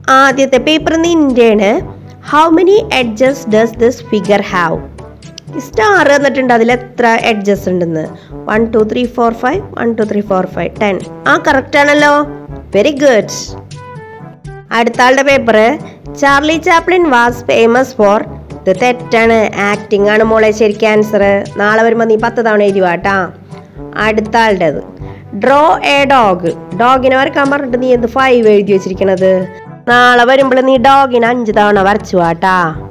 ആദ്യത്തെ പേപ്പർ നിൻ്റെയാണ് how many edges does this figure have star എന്നിട്ടുണ്ട് അതിൽ എത്ര എഡ്ജസ് ഉണ്ടെന്ന് one two three four five one two three four five ten ആ കറക്റ്റ് ആണല്ലോ വെരി ഗുഡ് അടുത്ത ആളുടെ paper Charlie Chaplin was famous for ഇത് തെറ്റാണ് ആക്ടിംഗ് ആണ് മോളെ ശരിക്കും ആൻസർ നാളെ വരുമ്പോൾ നീ പത്ത് തവണ എഴുതി വാട്ടാ അടുത്ത ആളുടേത് ഡ്രോ എ ഡോഗ് ഡോഗിനെ വരക്കാൻ പറഞ്ഞിട്ട് നീ എന്ത് ഫൈവ് എഴുതി വെച്ചിരിക്കണത് നാളെ വരുമ്പോൾ നീ ഡോഗിനെ അഞ്ച് തവണ വരച്ചു വാട്ടാ